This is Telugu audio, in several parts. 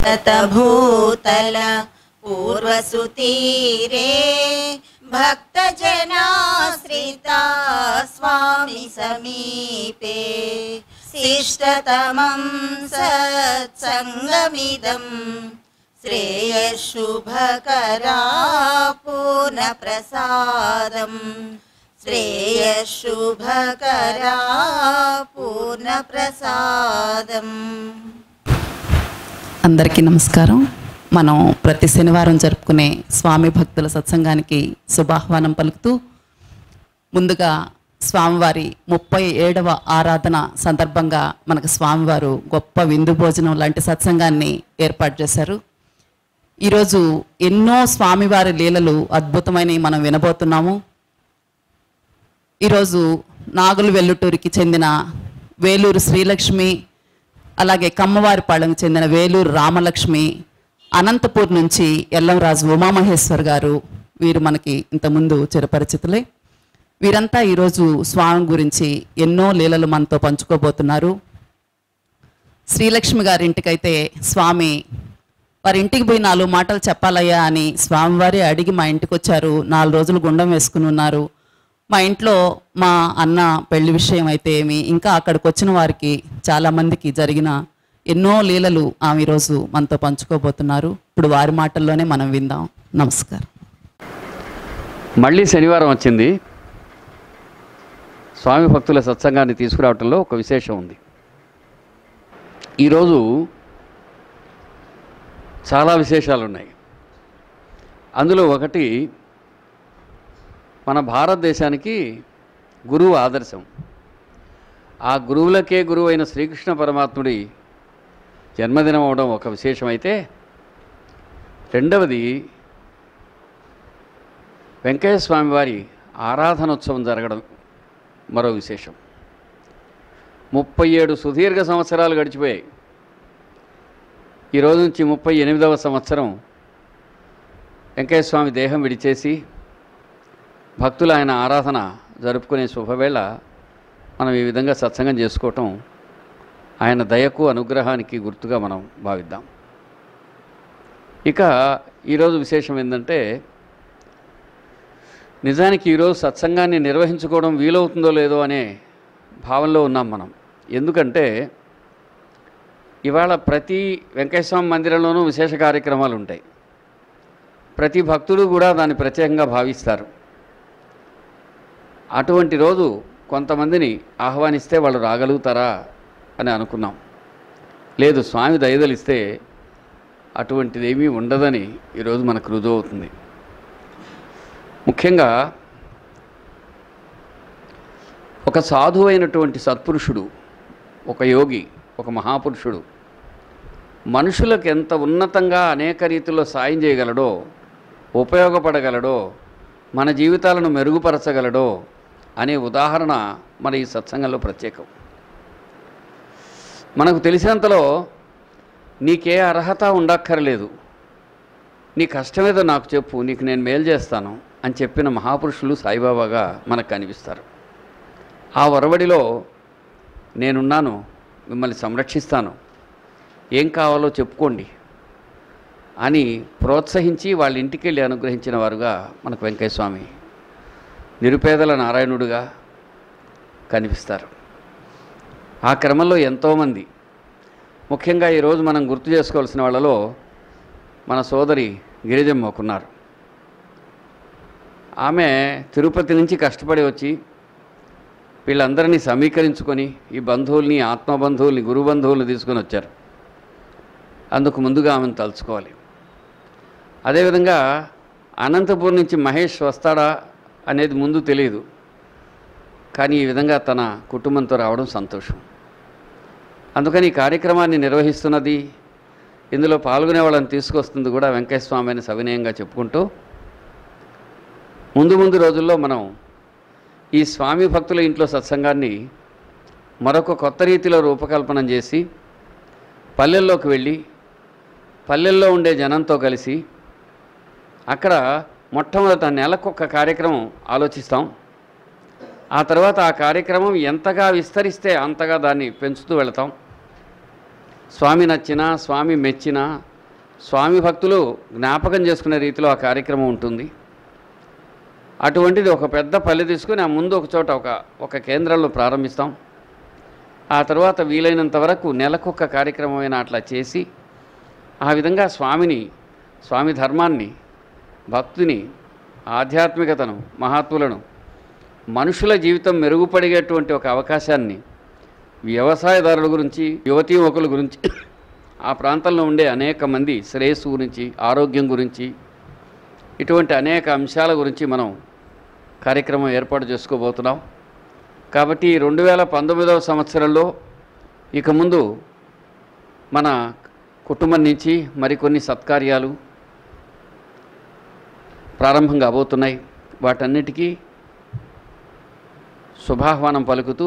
शतभूतल पूर्वसुतीरे भक्तजनाश्रिता स्वामि समीपे शिष्टतमं सत्सङ्गमिदम् श्रेयशुभकरा पूर्णप्रसादम् श्रेयशुभकरा पूर्णप्रसादम् అందరికీ నమస్కారం మనం ప్రతి శనివారం జరుపుకునే స్వామి భక్తుల సత్సంగానికి శుభాహ్వానం పలుకుతూ ముందుగా స్వామివారి ముప్పై ఏడవ ఆరాధన సందర్భంగా మనకు స్వామివారు గొప్ప విందు భోజనం లాంటి సత్సంగాన్ని ఏర్పాటు చేశారు ఈరోజు ఎన్నో స్వామివారి లీలలు అద్భుతమైనవి మనం వినబోతున్నాము ఈరోజు నాగులు వెల్లుటూరికి చెందిన వేలూరు శ్రీలక్ష్మి అలాగే కమ్మవారిపాళెంకు చెందిన వేలూరు రామలక్ష్మి అనంతపూర్ నుంచి ఎల్లంరాజు ఉమామహేశ్వర్ గారు వీరు మనకి ఇంతకుముందు చిరపరిచితులే వీరంతా ఈరోజు స్వామి గురించి ఎన్నో లీలలు మనతో పంచుకోబోతున్నారు శ్రీలక్ష్మి గారి ఇంటికైతే స్వామి వారి ఇంటికి పోయి నాలుగు మాటలు చెప్పాలయ్యా అని స్వామివారి అడిగి మా ఇంటికి వచ్చారు నాలుగు రోజులు గుండం వేసుకుని ఉన్నారు మా ఇంట్లో మా అన్న పెళ్లి విషయం అయితే ఏమి ఇంకా అక్కడికి వచ్చిన వారికి చాలామందికి జరిగిన ఎన్నో లీలలు ఆమె ఈరోజు మనతో పంచుకోబోతున్నారు ఇప్పుడు వారి మాటల్లోనే మనం విందాం నమస్కారం మళ్ళీ శనివారం వచ్చింది స్వామి భక్తుల సత్సంగాన్ని తీసుకురావడంలో ఒక విశేషం ఉంది ఈరోజు చాలా విశేషాలు ఉన్నాయి అందులో ఒకటి మన భారతదేశానికి గురువు ఆదర్శం ఆ గురువులకే గురువు అయిన శ్రీకృష్ణ పరమాత్ముడి జన్మదినం అవడం ఒక విశేషమైతే రెండవది వెంకయ్య స్వామి వారి ఆరాధనోత్సవం జరగడం మరో విశేషం ముప్పై ఏడు సుదీర్ఘ సంవత్సరాలు గడిచిపోయాయి ఈ రోజు నుంచి ముప్పై ఎనిమిదవ సంవత్సరం వెంకయ్య స్వామి దేహం విడిచేసి భక్తులు ఆయన ఆరాధన జరుపుకునే శుభవేళ మనం ఈ విధంగా సత్సంగం చేసుకోవటం ఆయన దయకు అనుగ్రహానికి గుర్తుగా మనం భావిద్దాం ఇక ఈరోజు విశేషం ఏంటంటే నిజానికి ఈరోజు సత్సంగాన్ని నిర్వహించుకోవడం వీలవుతుందో లేదో అనే భావనలో ఉన్నాం మనం ఎందుకంటే ఇవాళ ప్రతి వెంకటేశ్వర మందిరంలోనూ విశేష కార్యక్రమాలు ఉంటాయి ప్రతి భక్తుడు కూడా దాన్ని ప్రత్యేకంగా భావిస్తారు అటువంటి రోజు కొంతమందిని ఆహ్వానిస్తే వాళ్ళు రాగలుగుతారా అని అనుకున్నాం లేదు స్వామి దయదలిస్తే అటువంటిదేమీ ఉండదని ఈరోజు మనకు రుజువు అవుతుంది ముఖ్యంగా ఒక సాధువైనటువంటి సత్పురుషుడు ఒక యోగి ఒక మహాపురుషుడు మనుషులకు ఎంత ఉన్నతంగా అనేక రీతిలో సాయం చేయగలడో ఉపయోగపడగలడో మన జీవితాలను మెరుగుపరచగలడో అనే ఉదాహరణ మన ఈ సత్సంగంలో ప్రత్యేకం మనకు తెలిసినంతలో నీకే అర్హత ఉండక్కర్లేదు నీ కష్టమేదో నాకు చెప్పు నీకు నేను మేలు చేస్తాను అని చెప్పిన మహాపురుషులు సాయిబాబాగా మనకు కనిపిస్తారు ఆ వరవడిలో నేనున్నాను మిమ్మల్ని సంరక్షిస్తాను ఏం కావాలో చెప్పుకోండి అని ప్రోత్సహించి వాళ్ళ ఇంటికి వెళ్ళి అనుగ్రహించిన వారుగా మనకు వెంకయ్య స్వామి నిరుపేదల నారాయణుడుగా కనిపిస్తారు ఆ క్రమంలో ఎంతోమంది ముఖ్యంగా ఈరోజు మనం గుర్తు చేసుకోవాల్సిన వాళ్ళలో మన సోదరి గిరిజమ్మ ఒకరున్నారు ఆమె తిరుపతి నుంచి కష్టపడి వచ్చి వీళ్ళందరినీ సమీకరించుకొని ఈ బంధువుల్ని ఆత్మబంధువుల్ని గురు బంధువుల్ని తీసుకొని వచ్చారు అందుకు ముందుగా ఆమెను తలుచుకోవాలి అదేవిధంగా అనంతపూర్ నుంచి మహేష్ వస్తాడా అనేది ముందు తెలియదు కానీ ఈ విధంగా తన కుటుంబంతో రావడం సంతోషం అందుకని ఈ కార్యక్రమాన్ని నిర్వహిస్తున్నది ఇందులో పాల్గొనే వాళ్ళని తీసుకొస్తుంది కూడా వెంకటస్వామి అని సవినయంగా చెప్పుకుంటూ ముందు ముందు రోజుల్లో మనం ఈ స్వామి భక్తుల ఇంట్లో సత్సంగాన్ని మరొక కొత్త రీతిలో రూపకల్పన చేసి పల్లెల్లోకి వెళ్ళి పల్లెల్లో ఉండే జనంతో కలిసి అక్కడ మొట్టమొదట నెలకొక కార్యక్రమం ఆలోచిస్తాం ఆ తర్వాత ఆ కార్యక్రమం ఎంతగా విస్తరిస్తే అంతగా దాన్ని పెంచుతూ వెళతాం స్వామి నచ్చినా స్వామి మెచ్చినా స్వామి భక్తులు జ్ఞాపకం చేసుకునే రీతిలో ఆ కార్యక్రమం ఉంటుంది అటువంటిది ఒక పెద్ద పల్లె తీసుకుని ఆ ముందు ఒక చోట ఒక ఒక కేంద్రంలో ప్రారంభిస్తాం ఆ తర్వాత వీలైనంత వరకు నెలకొక కార్యక్రమమైన అట్లా చేసి ఆ విధంగా స్వామిని స్వామి ధర్మాన్ని భక్తిని ఆధ్యాత్మికతను మహాత్ములను మనుషుల జీవితం మెరుగుపడిగేటువంటి ఒక అవకాశాన్ని వ్యవసాయదారుల గురించి యువతీ యువకుల గురించి ఆ ప్రాంతంలో ఉండే అనేక మంది శ్రేయస్సు గురించి ఆరోగ్యం గురించి ఇటువంటి అనేక అంశాల గురించి మనం కార్యక్రమం ఏర్పాటు చేసుకోబోతున్నాం కాబట్టి రెండు వేల పంతొమ్మిదవ సంవత్సరంలో ఇక ముందు మన కుటుంబం నుంచి మరికొన్ని సత్కార్యాలు ప్రారంభం కాబోతున్నాయి వాటన్నిటికీ శుభాహ్వానం పలుకుతూ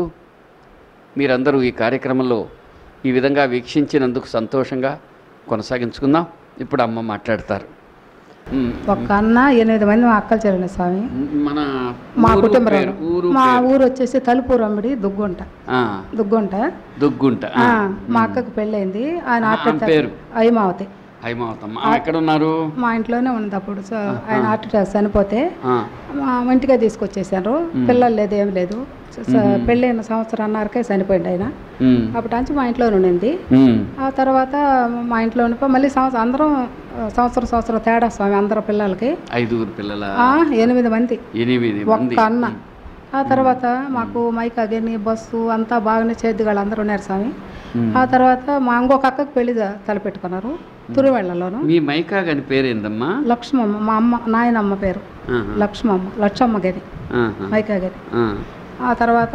మీరందరూ ఈ కార్యక్రమంలో ఈ విధంగా వీక్షించినందుకు సంతోషంగా కొనసాగించుకుందాం ఇప్పుడు అమ్మ మాట్లాడతారు మ్, ఒక్క అన్న ఎనిమిది మంది మా అక్కలు చెల్లిన స్వామి మన మా ఊరు కుటుంబం పేరు, ఊరు మా పేరు. ఊరు వచ్చేసి తలుపూరు అమ్మిడి దుగ్గుంట ఆ, దుగ్గుంట దుగ్గుంట ఆ. ఆ, మా అక్కకు పెళ్ళైంది ఆయన ఆ, హార్ట్ ఆమె అటాక్ పేరు? అయిమావతి హైమావతమ్మ ఆమె ఎక్కడ ఉన్నారు మా ఇంట్లోనే ఉంది అప్పుడు సో ఆయన హార్ట్ అటాక్ చనిపోతే ఆ, మా ఇంటికే తీసుకొచ్చేసారు పిల్లలు లేదు ఏం లేదు స- స- పెళ్ళైన సంవత్సరాన్నరకే చనిపోయింది ఆయన మ్, అప్పటి నుంచి మా ఇంట్లోనే ఉండింది మ్, ఆ తర్వాత మా ఇంట్లో ఉండిపో మళ్ళీ సంవత్సరం అందరం ఆ, సంవత్సరం సంవత్సరం తేడా స్వామి అందరు పిల్లలకి ఐదుగురు పిల్లల ఆ, ఎనిమిది మంది ఎనిమిది మంది ఒక్క అన్న ఆ తర్వాత మాకు మైక్ అగని బస్సు అంతా బాగానే చేద్దిగాళ్ళు అందరూ ఉన్నారు స్వామి మ్. ఆ తర్వాత మా ఇంకొక అక్కకు పెళ్లి జ- తలపెట్టుకున్నారు తురువెళ్లలోను మీ మైకా గని పేరేందమ్మా లక్ష్మమ్మ మా అమ్మ నాయనమ్మ పేరు ఆహా, లక్ష్మమ్మ లక్ష్మమ్మ గని ఆహా, మైకా గని ఆ. ఆ తర్వాత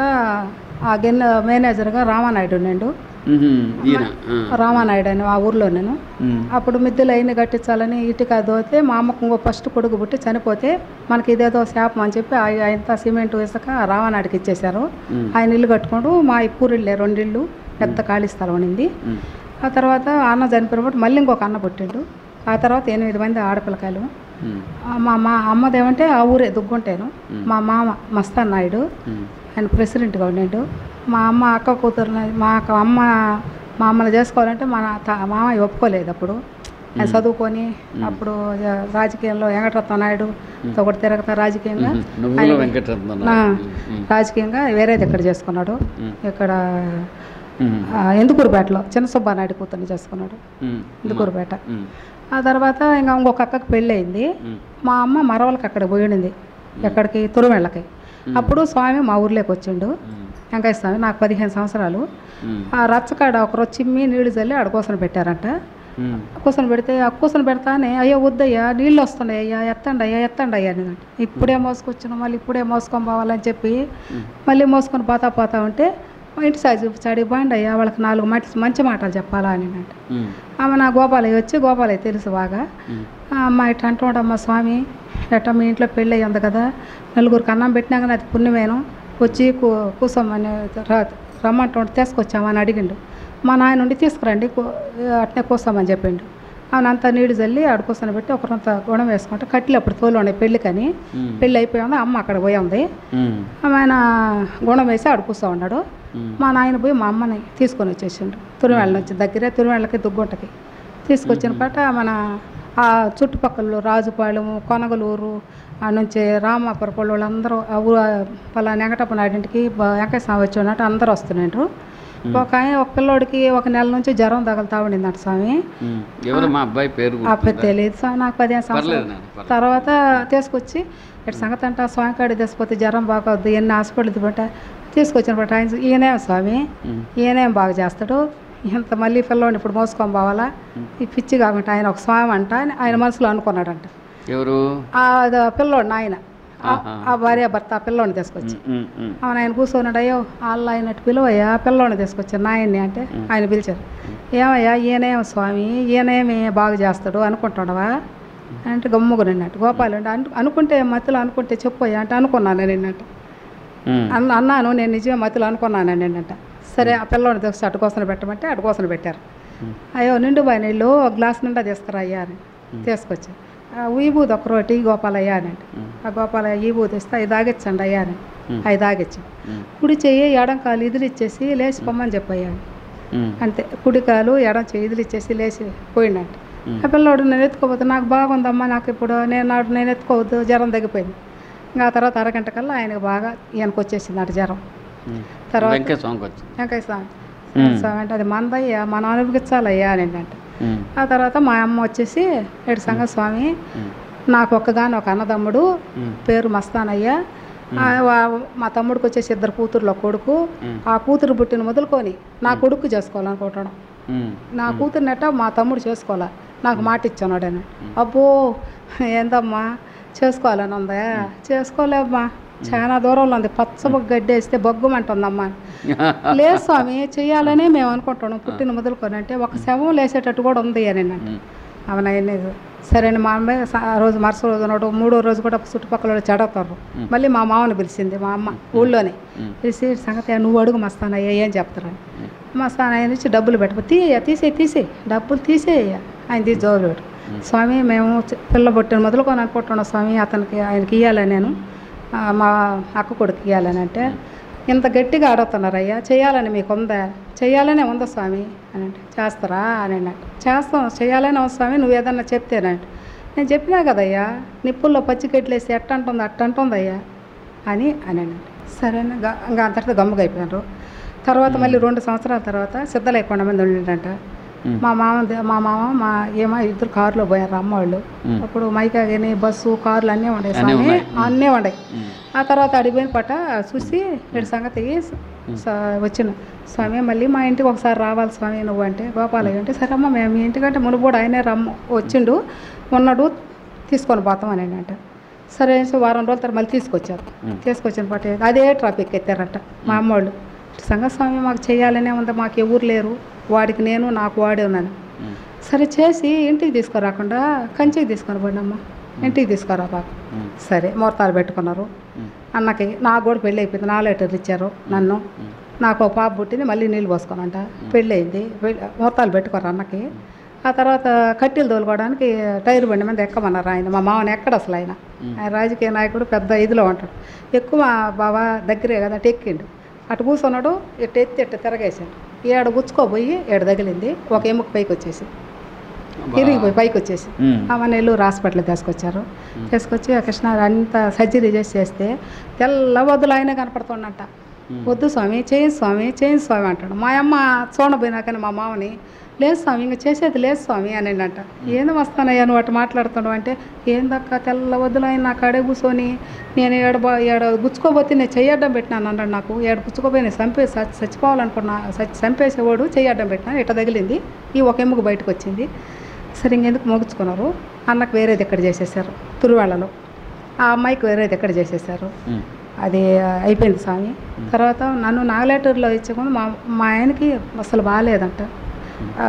ఆ గిన్నె మేనేజర్గా రామానాయుడు ఉండు మ్హూ, ఈయన ఆ, రామానాయుడు అని ఆ ఊర్లో నేను మ్, అప్పుడు మిద్దెలు అయిన కట్టించాలని ఇటుక దోతే మా అమ్మకు ఇంకో ఫస్ట్ కొడుకు పుట్టి చనిపోతే మనకి ఇదేదో శాపం అని చెప్పి ఆయ- ఆయనంతా సిమెంట్ ఇసుక రావణాడికి ఇచ్చేశారు మ్. ఆయన ఇల్లు కట్టుకుంటూ మా పూరిళ్ళే రెండిళ్ళు పెద్ద ఖాళీ స్థలం ఉండింది మ్, ఆ తర్వాత అన్న చనిపోయినప్పుడు మళ్ళీ ఇంకొక అన్న పుట్టిండు ఆ తర్వాత ఎనిమిది మంది ఆడపిల్లకాయలు మ్, ఆ మా మా అమ్మదేమంటే ఆ ఊరే దుగ్గుంటేను మా మామ మస్తాన్ నాయుడు మ్, ఆయన ప్రెసిడెంట్గా ఉండిండు మా అమ్మ అక్క కూతురు మా అక్క అమ్మ మా అమ్మని చేసుకోవాలంటే మా తా- మామయ్య ఒప్పుకోలేదు అప్పుడు ఆయన చదువుకొని అప్పుడు జ- రాజకీయంలో వెంకటరత్న నాయుడు తో ఒకటి తిరగతా రాజకీయంగా మ్, నువ్వుల వెంకటరత్నం నా రాజకీయంగా వేరేది ఇక్కడ చేసుకున్నాడు మ్. ఇక్కడ మ్, ఆ, ఎందుకూరుపేటలో చిన్న సుబ్బానాయుడు కూతుర్ని చేసుకున్నాడు మ్, ఎందుకూరుపేట మ్, ఆ తర్వాత ఇంకా ఇంకొక అక్కకి పెళ్ళి అయింది మ్, మా అమ్మ మరవలకి అక్కడ పోయింది ఎక్కడికి తురుమెళ్ళకి అప్పుడు స్వామి మా ఊర్లోకి వచ్చిండు మ్, వెంకయ్య స్వామి నాకు పదిహేను సంవత్సరాలు మ్, ఆ రచ్చకాడ ఒకరోజు చిమ్మి నీళ్లు చల్లి ఆడ కూసన పెట్టారంట మ్, కూసన పెడితే ఆ కూసన పెడతానే అయ్యో వద్దయ్యా నీళ్ళు వస్తున్నాయి అయ్యా ఎత్తండి అయ్యా ఎత్తండి అయ్యా అని ఇప్పుడే మోసుకొచ్చిన మళ్ళీ ఇప్పుడే మోసుకొని పోవాలని చెప్పి మళ్ళీ మోసుకొని పోతా పోతా ఉంటే మా ఇంటి సైజు చాడి బాండి అయ్యా వాళ్ళకి నాలుగు మాట మంచి మాటలు చెప్పాలా అని అంట మ్, ఆమె నా గోపాలయ్య వచ్చి గోపాలయ్య తెలుసు బాగా మ్, ఆ అమ్మ ఇట్లా అంటుండమ్మా స్వామి ఎట్ట మీ ఇంట్లో పెళ్ళి అయ్యింది కదా నలుగురికి అన్నం పెట్టినాక అది పుణ్యమేను వచ్చి కూ కూసోమని రా రమ్మంటుంటే తీసుకొచ్చామని అడిగిండు మా నాయన నుండి తీసుకురండి కూ- అట్నే కూసామని చెప్పిండు అవును అంతా నీళ్ళు చల్లి ఆడ కూర్చొని పెట్టి ఒకరంత గుణం వేసుకుంటే కట్టెలు అప్పుడు తోలు ఉండే పెళ్ళికని మ్, పెళ్ళి అయిపోయింది అమ్మ అక్కడ పోయి ఉంది మ్, ఆమె ఆయన గుణం వేసి ఆడ కూర్చో ఉన్నాడు మ్, మా నాయన పోయి మా అమ్మని తీసుకొని వచ్చేసిండు తురిమేళ్ళ నుంచి దగ్గరే తురిమేళ్ళకి దుగ్గుంటకి తీసుకొచ్చిన పాట మన ఆ చుట్టుపక్కల రాజుపాలెము కొనగలూరు ఆ నుంచి రామాపురపల్లి వాళ్ళందరూ ఆ ఊ పలా వెంకటప్ప నాయుడింటికి బ- వెంకయ్య స్వామి వచ్చి ఉన్నట్టు అందరూ వస్తున్నారు ఒక ఆయన ఒక పిల్లోడికి ఒక నెల నుంచి జ్వరం తగులుతా ఉండిందంట స్వామి మ్. ఎవరు మా అబ్బాయి పేరు ఆ పెద్ద గుర్తుందా? తెలియదు స్వామి నాకు పదిహేను పర్లేదు సంవత్సరాలు నాన్న, పర్లేదు. తర్వాత తీసుకొచ్చి ఇటు సంగతి అంట స్వామి కాడి తీసుకొస్తే జ్వరం బాగోద్దు ఎన్ని హాస్పిటల్ తిప్పట తీసుకొచ్చిన పట్ట ఆయన ఈయనేం స్వామి మ్, ఈయనేం బాగా చేస్తాడు ఇంత మళ్ళీ పిల్లోని ఇప్పుడు మోసుకొని పోవాలా ఈ పిచ్చి కాకుండా ఆయన ఒక స్వామి అంట అని ఆయన మనసులో అనుకున్నాడంట ఎవరు ఆ అది ఆ పిల్లోడిని ఆయన ఆ- ఆహా. ఆ భార్య భర్త ఆ పిల్లోని తీసుకొచ్చి మ్, మ్, మ్, అవును ఆయన కూర్చొన్నాడు అయ్యో వాళ్ళు అయినట్టు పిలువయ్యా పిల్లోని తీసుకొచ్చారు నాయన్ని అంటే ఆయన పిలిచారు ఏమయ్యా ఈయనేం స్వామి ఈయనేమి బాగా చేస్తాడు అనుకుంటున్నావా అంటే గమ్ముగా నిన్నట్టు గోపాలు అంటే అను అనుకుంటే మధ్యలో అనుకుంటే చెప్పయ్యా అంటే అనుకున్నాను నిన్నట్టు మ్, అన్న అన్నాను నేను నిజమే మధ్యలో అనుకున్నాను నిన్నట సరే ఆ పిల్లోని తెస్తే అటుకోసన పెట్టమంటే అటుకోసన పెట్టారు అయ్యో నిండు బాయ్ నీళ్ళు ఒక గ్లాస్ నిండా తీసుకురా అయ్యా అని తీసుకొచ్చి ఆ ఈబూది ఒక రోటి గోపాలయ్య అని అంటే ఆ గోపాలయ్య ఈబూది ఇస్తే అవి తాగిచ్చండి అయ్యా అని అవి తాగిచ్చాం మ్, కుడి చెయ్యి ఎడం కాలు ఇదిలి ఇచ్చేసి లేచి పొమ్మని చెప్పయ్యా మ్, అంతే కుడి కాలు ఎడం చెయ్యి ఇదిలి ఇచ్చేసి లేచి పోయిండంట ఆ పిల్లోడు నేను ఎత్తుకోపోతే నాకు బాగుందమ్మా నాకు ఇప్పుడు నేను నాడు నేను ఎత్తుకోవద్దు జ్వరం తగ్గిపోయింది ఇంకా ఆ తర్వాత అరగంట కల్లా ఆయనకు బాగా ఈయనకు వచ్చేసింది అటు జ్వరం ఉమ్. తర్వాత- వెంకయ్య స్వామికి వచ్చింది వెంకయ్య స్వామి మ్మ్. స్వామి అంటే అది మనదయ్యా మనం అనుభవించాలయ్యా అని అంటే ఉమ్. ఆ తర్వాత మా అమ్మ వచ్చేసి ఏడు సంగ స్వామి ఉమ్. నాకు ఒక్కగాని ఒక అన్నదమ్ముడు ఉమ్. పేరు మస్తానయ్య ఆ, వా- మా తమ్ముడికి వచ్చేసి ఇద్దరు కూతుర్లో కొడుకు మ్మ్. ఆ కూతురు పుట్టిన మొదలుకొని నా కొడుకు చేసుకోవాలనుకుంటాను ఉమ్. నా కూతురునట మా తమ్ముడు చేసుకోవాలా నాకు మాట ఇచ్చాడు అని అబ్బో ఏందమ్మా చేసుకోవాలని ఉందా చేసుకోలేమ్మా చాలా దూరంలో ఉంది పచ్చ గడ్డి వేస్తే బొగ్గుమంటుందమ్మా లేదు స్వామి చెయ్యాలనే మేము అనుకుంటున్నాం పుట్టిన మొదలుకొని అంటే ఒక శవం లేసేటట్టు కూడా ఉంది అని అన్నాడు. ఉమ్. అవునయ్యనే సరే అని మా అమ్మాయి స- ఆ రోజు మరుసటి రోజు నాడు మూడో రోజు కూడా చుట్టుపక్కల వాళ్ళు చెడతారు మళ్ళీ మా మామని పిలిచింది మా అమ్మ ఊళ్ళోనే ఉమ్. పిలిచి సంగతి నువ్వు అడుగు మస్తానయ్య ఏం చెప్తారని మస్తానయ్య నుంచి డబ్బులు పెట్టు తీయ తీసే తీసే డబ్బులు తీసేయ ఆయన తీసి జోబులు పెట్టు స్వామి మేము చి- పిల్ల బొట్టిన మొదలుకొని అనుకుంటున్నాం స్వామి అతనికి ఆయనకి ఇవ్వాలని నేను ఆ, మా అక్క కొడుకు ఇవ్వాలని అంటే ఇంత గట్టిగా అడుగుతున్నారయ్యా చేయాలని మీకు ఉందా చేయాలనే ఉందా స్వామి అని అంటే చేస్తారా అని అన్నట్టు చేస్తాం చేయాలనే ఉంది స్వామి నువ్వు ఏదన్నా చెప్తేనంటే నేను చెప్పినా కదయ్యా నిప్పుల్లో పచ్చి గడ్డలేసి ఎట్ట అంటుంది అట్ట అంటుందయ్యా అని అని అన్నాడు సరేనా గా- ఇంకా అంతటితో గమ్ముగా అయిపోయారు తర్వాత మళ్ళీ రెండు సంవత్సరాల తర్వాత సిద్ధలేకుండా మంది ఉండిందంట ఉమ్. మా మామ ద- మా మామ మా ఏమో ఇద్దరు కారులో పోయారు అమ్మ వాళ్ళు ఉమ్. అప్పుడు మైకా కానీ బస్సు కార్లు అన్నీ ఉండే అన్నీ స్వామి ఉన్నాయి. అన్నీ ఉండే ఉమ్. ఆ తర్వాత అడిగిపోయిన పట్ట చూసి వీడి సంగతి స- వచ్చిన స్వామి మళ్ళీ మా ఇంటికి ఒకసారి రావాలి స్వామి నువ్వు అంటే గోపాలయ్య అంటే సరే అమ్మ మేము మీ ఇంటికంటే మునుగోడు ఆయనే రమ్మ వచ్చిండు ఉన్నాడు తీసుకొని పోతాం అని అంటే సరే అనేసి వారం రోజుల తర్వాత మళ్ళీ తీసుకొచ్చారు తీసుకొచ్చిన పట్ట అదే ట్రాఫిక్ ఎత్తారట మా అమ్మోళ్ళు సంగతి స్వామి మాకు చేయాలనే ఉంది మాకు ఎవరు లేరు వాడికి నేను నాకు వాడే ఉన్నాను ఉమ్. సరే చేసి ఇంటికి తీసుకురాకుండా కంచికి తీసుకొని పోయినమ్మా ఇంటికి తీసుకురా బాబు ఉమ్. సరే ముహూర్తాలు పెట్టుకున్నారు ఉమ్. అన్నకి నాకు కూడా పెళ్ళి అయిపోయింది నాలుగు లీటర్లు ఇచ్చారు నన్ను నాకు ఒక పాప పుట్టింది మళ్ళీ నీళ్ళు పోసుకోనంట పెళ్ళి అయింది పెళ్ళి- ముహూర్తాలు పెట్టుకోరు అన్నకి ఆ తర్వాత కట్టెలు తోలుకోవడానికి టైర్ బండి మీద ఎక్కమన్నారు ఆయన మా మామని ఎక్కడ అసలు ఆయన ఆయన రాజకీయ నాయకుడు పెద్ద ఇదిలో ఉంటాడు ఎక్కువ మా బావ దగ్గరే కదా అటు ఎక్కిండు అటు కూర్చున్నాడు ఇటు ఎత్తి ఇట్టు తిరగేసాడు ఏడు గుచ్చుకోపోయి ఏడు తగిలింది ఒక ఎముక పైకి వచ్చేసి ఇరిగిపోయి పైకి వచ్చేసి ఉమ్. ఆమె నెల్లూరు హాస్పిటల్ తీసుకొచ్చారు తీసుకొచ్చి ఆ కృష్ణ అంతా సర్జరీ చేసి చేస్తే తెల్ల వద్దులు ఆయన కనపడుతుండంట వద్దు స్వామి చేయి స్వామి చేయి స్వామి అంటాడు మా అమ్మ చూడబోయినాకని మా మామని లేదు స్వామి ఇంకా చేసేది లేదు స్వామి అని అంట ఏంది వస్తానయ్యా నువ్వు అటు మాట్లాడుతున్నావు అంటే ఏందక్క తెల్ల వద్దులు ఆయన నాకు అడే కూర్చొని నేను ఏడ బా ఏడ గుచ్చుకోపోతే నేను చెయ్యడ్డం పెట్టినాను అన్నాడు నాకు ఏడ గుచ్చుకోపోయి నేను చంపే చ- చచ్చిపోవాలనుకున్నా చచ్చి చంపేసేవాడు చెయ్యడ్డం పెట్టినా ఇట్ట తగిలింది ఈ ఒక ఎముక బయటకు వచ్చింది సరే ఇంకెందుకు మోగించుకున్నారు అన్నకు వేరేది ఎక్కడ చేసేసారు తురువాళ్ళలో ఆ అమ్మాయికి వేరేది ఎక్కడ చేసేసారు ఉమ్. అది అయిపోయింది స్వామి తర్వాత నన్ను నాగలేటూరులో ఇచ్చుకుని మా మా ఆయనకి అసలు బాగాలేదంట ఆ,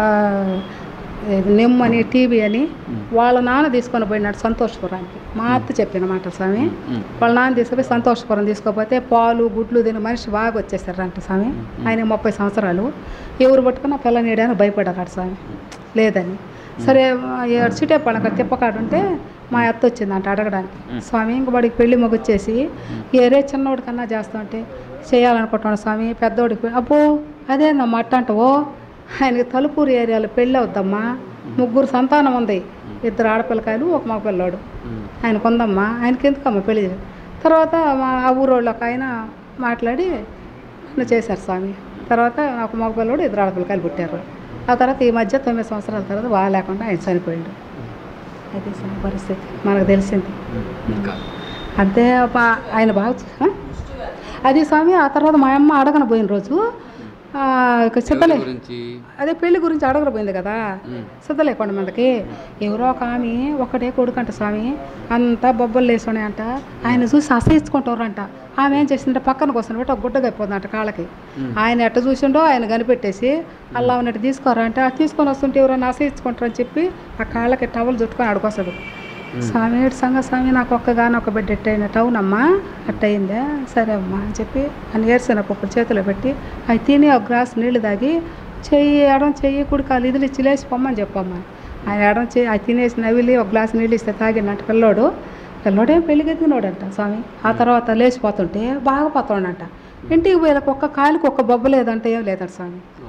ఇది నిమ్ము అని టీవీ అని వాళ్ళ నాన్న తీసుకొని పోయినాడు సంతోషపురానికి మా అత్త చెప్పిన మాట స్వామి ఉమ్. వాళ్ళ నాన్న తీసుకుపోయి సంతోషపురం తీసుకోపోతే పాలు గుడ్లు తిని మనిషి బాగా వచ్చేసారంట స్వామి ఆయన ముప్పై సంవత్సరాలు ఎవరు పట్టుకున్న పిల్లని వేయడానికి భయపడారు స్వామి లేదని సరే ఏడు సిటే పడక తిప్పకాడు ఉంటే మా అత్త వచ్చిందంట అడగడానికి స్వామి ఇంక వాడికి పెళ్లి మొగొచ్చేసి ఏరే చిన్నోడి కన్నా చేస్తుంటే చేయాలనుకుంటున్నాడు స్వామి పెద్దోడికి పె- అబ్బో అదేందమ్మా అట్ట అంటావో ఆయనకి తలుపూరు ఏరియాలో పెళ్ళి అవుద్దమ్మా ముగ్గురు సంతానం ఉంది ఇద్దరు ఆడపిల్లకాయలు ఒక మగ పిల్లోడు ఉమ్. ఆయనకు ఉందమ్మా ఆయనకి ఎందుకమ్మా పెళ్లి చేయ- తర్వాత మా ఆ ఊరోళ్ళు ఒక ఆయన మాట్లాడి నన్ను చేశారు స్వామి తర్వాత నాకు మగ పిల్లోడు ఇద్దరు ఆడపిల్లకాయలు పుట్టారు ఆ తర్వాత ఈ మధ్య తొమ్మిది సంవత్సరాల తర్వాత బాగా లేకుండా ఆయన చనిపోయాడు అది స్వామి పరిస్థితి మనకు తెలిసింది ఇంకా అంతే బా- ఆయన బాగా చూ- ఆ? అది స్వామి ఆ తర్వాత మా అమ్మ అడగన పోయిన రోజు ఆ, ఇక సిద్ధలే ఎవరి గురించి అదే పెళ్లి గురించి అడగకపోయింది కదా ఉమ్. సిద్ధలే కొంతమందికి ఎవరో ఒక ఆమె ఒకటే కొడుకంట స్వామి అంతా బొబ్బలు లేసునే అంట ఆయన చూసి అసహించుకుంటారంట ఆమె ఏం చేసిందంటే పక్కన కోసం పెట్టి ఒక గుడ్డ కప్పిపోతుందంట కాళ్ళకి ఆయన ఎట్ట చూసిండో ఆయన కనిపెట్టేసి అలా ఉన్నట్టు తీసుకోరా అంటే "ఆ, తీసుకొని వస్తుంటే ఎవరైనా అసహించుకుంటారని చెప్పి ఆ కాళ్ళకి టవల్ చుట్టుకొని అడుకొస్తాడు స్వామి ఏడు సంగ స్వామి నాకు ఒక్కగాని ఒక బిడ్డ ఎట్టయిన టౌన్ అమ్మా అట్టయిందా సరే అమ్మా అని చెప్పి అని ఏరుసిన పప్పు చేతిలో పెట్టి అవి తిని ఒక గ్లాస్ నీళ్లు తాగి చెయ్యి ఎడం చెయ్యి కుడి కాలు ఇదిలి ఇచ్చి లేచి పొమ్మని చెప్పమ్మా ఆయన ఎడం చెయ్యి అది తినేసి నవిలి ఒక గ్లాస్ నీళ్ళు ఇస్తే తాగిండంట పిల్లోడు పిల్లోడేం పెళ్లికి ఎదిగినోడంట స్వామి ఆ తర్వాత లేచిపోతుంటే బాగా పోతాడంట ఇంటికి పోయేలకు ఒక్క కాలుకి ఒక్క బొబ్బ లేదంటే ఏం లేదంట స్వామి ఓ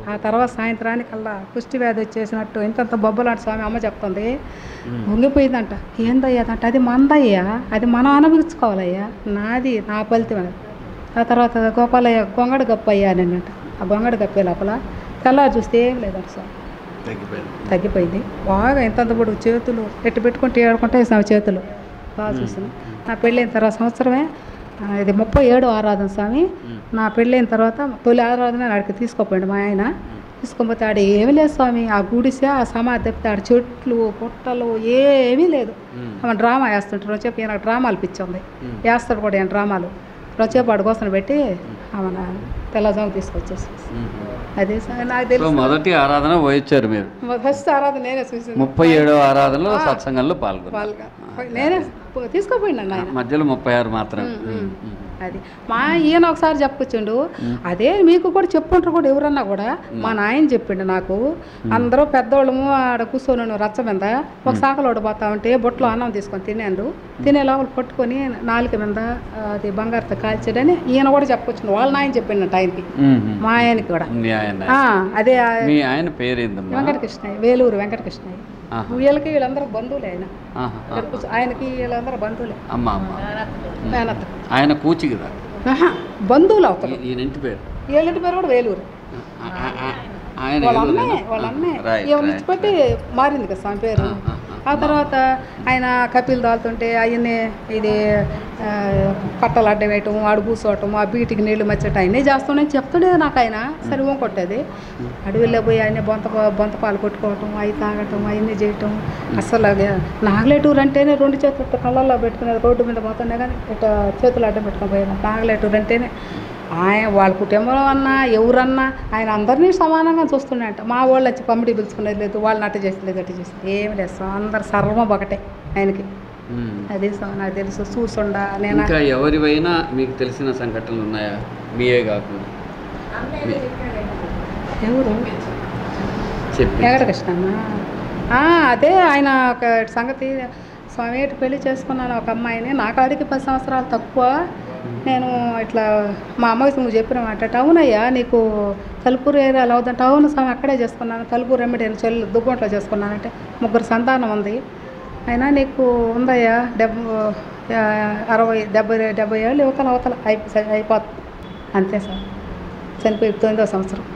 ఆ తర్వాత సాయంత్రానికల్లా కుష్టి వ్యాధి వచ్చేసినట్టు ఇంతంత బొబ్బలాంటి స్వామి అమ్మ చెప్తుంది ఉంగిపోయిందంట ఏందయ్యాదంట అది మందయ్యా అది మనం అనుభవించుకోవాలయ్యా నాది నా ఫలితం అది ఆ తర్వాత గోపాలయ్య గొంగడు గప్ప అయ్యానంట ఆ గొంగడు గప్పే లోపల తెల్లారి చూస్తే ఏం లేదంట స్వామి తగ్గిపోయింది తగ్గిపోయింది బాగా ఎంతంత పొడుగు చేతులు ఎట్టు పెట్టుకుంటే ఏడుకుంటే వేసాము చేతులు బాగా చూసాను నా పెళ్ళైన తర్వాత సంవత్సరమే ఆ, ఇది ముప్పై ఏడు ఆరాధన స్వామి నా పెళ్ళైన తర్వాత తొలి ఆరాధన ఆడికి తీసుకోపోయాడు మా ఆయన తీసుకోపోతే ఆడ ఏమీ లేదు స్వామి ఆ గుడిసె ఆ సమాధి తప్పితే ఆడ చెట్లు పుట్టలు ఏమీ లేదు ఆమె డ్రామా వేస్తుంటారు చెప్పి ఈయన డ్రామాలు పిచ్చింది వేస్తాడు కూడా ఈయన డ్రామాలు రోజేపు ఆడ కోసం పెట్టి ఆమె తెల్లజాము తీసుకొచ్చేసి అదే స్వామి నాకు సో తెలుసు మొదటి ఆరాధన పోయొచ్చారు మీరు ఫస్ట్ ఆరాధన నేనే చూసింది ముప్పై ఏడవ ఆరాధనలో సత్సంగంలో పాల్గొన్నారు వాళ్ళగా నేనే పో- తీసుకుపోయినాను ఆయన మధ్యలో ముప్పై ఆరు మాత్రం అది మా ఈయన ఒకసారి చెప్పుకొచ్చిండు అదే మీకు కూడా చెప్పుంటారు కూడా ఎవరన్నా కూడా మా నాయన చెప్పిండు నాకు అందరూ పెద్దోళ్ళము ఆడ కూర్చొని రచ్చ మీద ఒక సాకలోడు పోతా ఉంటే బొట్లో అన్నం తీసుకొని తినేండు తినే లోపల పట్టుకొని నాలుక మీద అది బంగారుతో కాల్చాడని ఈయన కూడా చెప్పుకొచ్చిండు వాళ్ళ నాయన చెప్పిండట ఆయనకి మా ఆయనకి కూడా మీ ఆయన ఆ, అదే ఆ మీ ఆయన పేరేందమ్మా వెంకటకృష్ణయ్య వేలూరు వెంకటకృష్ణయ్య ఆహా. వీళ్ళకి వీళ్ళందరూ బంధువులే ఆయన ఆహా. ఇక్కడ కూర్చో- ఆయనకి వీళ్ళందరూ బంధువులే అమ్మ అమ్మ మేనత్త ఆయన కూచి కదా ఆహా, బంధువులు అవుతారు ఈ- ఈయన ఇంటి పేరు వీళ్ళంటి పేరు కూడా వేలూరు ఆ- ఆ- ఆ- ఆయన వాళ్ళ ఏలూరేనా? అమ్మే వాళ్ళ అమ్మే రైట్, ఈమె రైట్, ఇచ్చిపెట్టి మారింది కదా స్వామి పేరు ఆ తర్వాత ఆయన కపిల్ దాల్తుంటే ఆయన్ని ఇది ఆ, కట్టలు అడ్డం వేయటం ఆడు కూర్చోవటం ఆ బీటికి నీళ్లు మచ్చటం ఆయనే చేస్తానని చెప్తుండేది నాకు ఆయన సరే ఊం కొట్టేది అడవిలో పోయి ఆయన బొంత బొంత పాలు కొట్టుకోవటం అవి తాగటం అవన్నీ చేయటం అసలు అది నాగలేటూరు అంటేనే రెండు చేతులు ఇట్ట కళ్ళల్లో పెట్టుకునేది రోడ్డు మీద పోతుండే కానీ ఇట్లా చేతులు అడ్డం పెట్టుకొని పోయాను నాగలేటూరు అంటేనే ఆయన వాళ్ళ కుటుంబం అన్నా ఎవరన్నా ఆయన అందరినీ సమానంగా చూస్తున్నాయంట మా వాళ్ళు వచ్చి పంపిడి పిలుచుకునేది లేదు వాళ్ళని అట్ట చేసలేదు అట్ట చేసింది ఏమి లేదు స్వామి. అందరు సర్వం ఒకటే ఆయనకి ఉమ్. అదే స్వామి నాకు తెలుసు చూసుండా నేను ఇంకా ఎవరివైనా మీకు తెలిసిన సంఘటనలు ఉన్నాయా మీయే కాకుండా ఎవరు చెప్పి వెంకటకృష్ణన్న ఆ, అదే ఆయన ఒక సంగతి స్వామి ఇటు పెళ్లి చేసుకున్నాను ఒక అమ్మాయిని నాకు ఆడికి పది సంవత్సరాలు తక్కువ నేను ఇట్లా మా అమ్మకి నువ్వు చెప్పిన మాట అవునయ్యా నీకు తలుపూరు ఏరియాలో అవుదంటే అవును స్వామి అక్కడే చేసుకున్నాను తలుపూరు ఎమ్మడి నేను చెల్లి దుగ్గొంట్లో చేసుకున్నానంటే ముగ్గురు సంతానం ఉంది అయినా నీకు ఉందయ్యా డెబ్బై అరవై డెబ్బై డెబ్బై ఏళ్ళు యువతల అవతల అయిపో అయిపోతుంది అంతే సార్ చనిపోయి తొమ్మిదో సంవత్సరం